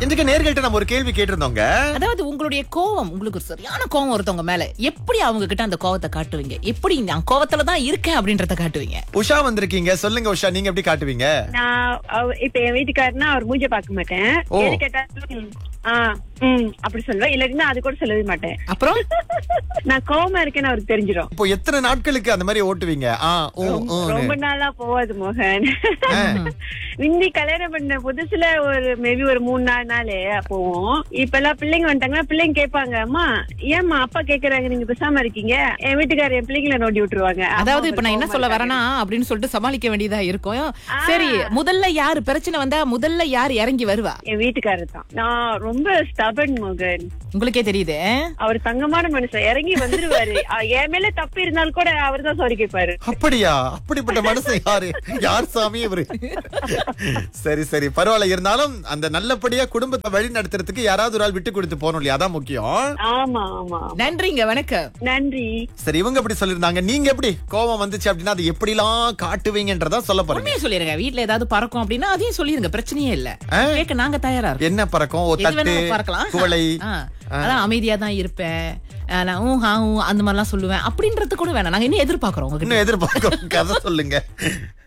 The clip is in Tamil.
இன்றைக்கு நேர்கள்ட்ட நம்ம ஒரு கேள்வி கேட்டிருந்தோங்க அதாவது உங்களுடைய கோவம் உங்களுக்கு ஒரு சரியான கோவம் ஒருத்தவங்க மேல எப்படி அவங்க கிட்ட அந்த கோவத்தை காட்டுவீங்க எப்படி நான் கோவத்துல தான் இருக்கேன் அப்படின்றத காட்டுவீங்க உஷா வந்திருக்கீங்க சொல்லுங்க உஷா நீங்க எப்படி காட்டுவீங்க நான் அவ- இப்ப என் வீட்டுக்காரனா அவர் மூஞ்ச பார்க்க மாட்டேன் ஓ. எது கேட்டாலும் ஆ ம் அப்படி சொல்லுவேன் இல்லாட்டினா அது கூட சொல்லவே மாட்டேன் அப்புறம் நான் கோவமா இருக்கேன்னு அவருக்கு தெரிஞ்சிடும் இப்போ எத்தனை நாட்களுக்கு அந்த மாதிரி ஓட்டுவீங்க ஆ ஊ, ஊன்னு. ரொம்ப நாளா போவாது மோகன் முந்தி கல்யாணம் பண்ண புதுசுல ஒரு மேபி ஒரு மூணு நாலு நாள் போவோம் இப்ப எல்லாம் பிள்ளைங்க வந்துட்டாங்கன்னா பிள்ளைங்க கேட்பாங்க அம்மா ஏம்மா அப்பா கேக்குறாங்க நீங்க பேசாம இருக்கீங்க என் வீட்டுக்காரர் என் பிள்ளைங்களை நோண்டி விட்டுருவாங்க அதாவது அம்மா இப்ப நான் என்ன கோவமா சொல்ல இருக்காங்க. வரேனா அப்படின்னு சொல்லிட்டு சமாளிக்க வேண்டியதா இருக்கும் சரி முதல்ல யாரு பிரச்சனை வந்தா முதல்ல யார் இறங்கி வருவா என் வீட்டுக்காரர் தான் நான் ரொம்ப ஸ்டபன் மோகன் உங்களுக்கே தெரியுது அவர் தங்கமான மனுஷன் இறங்கி வந்துருவாரு அ, என் மேல தப்பு இருந்தாலும் கூட அவர் தான் சாரி கேட்பாரு அப்படியா அப்படிப்பட்ட மனுஷன் யாரு யார் சாமி இவரு சரி சரி பரவாயில்ல இருந்தாலும் அந்த நல்லபடியா குடும்பத்தை வழி நடத்துறதுக்கு யாராவது ஒரு ஆள் விட்டு கொடுத்து போகணும் இல்லையா அதான் முக்கியம் ஆமா ஆமா நன்றிங்க வணக்கம் நன்றி சரி இவங்க எப்படி சொல்லிருந்தாங்க நீங்க எப்படி கோபம் வந்துச்சு அப்படின்னா அது எப்படிலாம் காட்டுவீங்கன்றதா சொல்ல போறீங்க உண்மையை சொல்லிருங்க வீட்ல ஏதாவது பறக்கும் அப்படின்னா அதையும் சொல்லிருங்க பிரச்சனையே இல்ல ஆ? கேட்க நாங்க தயாரா இருக்கோம் என்ன பறக்கும் ஓ, எது தட்டு வேணாலும் பறக்கலாம் குவளை ஆ, அதான் அமைதியா தான் இருப்பேன் ஆ, நான் ஊ, ஹா, ஊ, அந்த மாதிரிலாம் சொல்லுவேன் அப்படின்றது கூட வேணாம் நாங்க இன்னும் எதிர்பார்க்கறோம் உங்ககிட்ட இன்னும் எதிர்பார்க்கணும் கதை சொல்லுங்க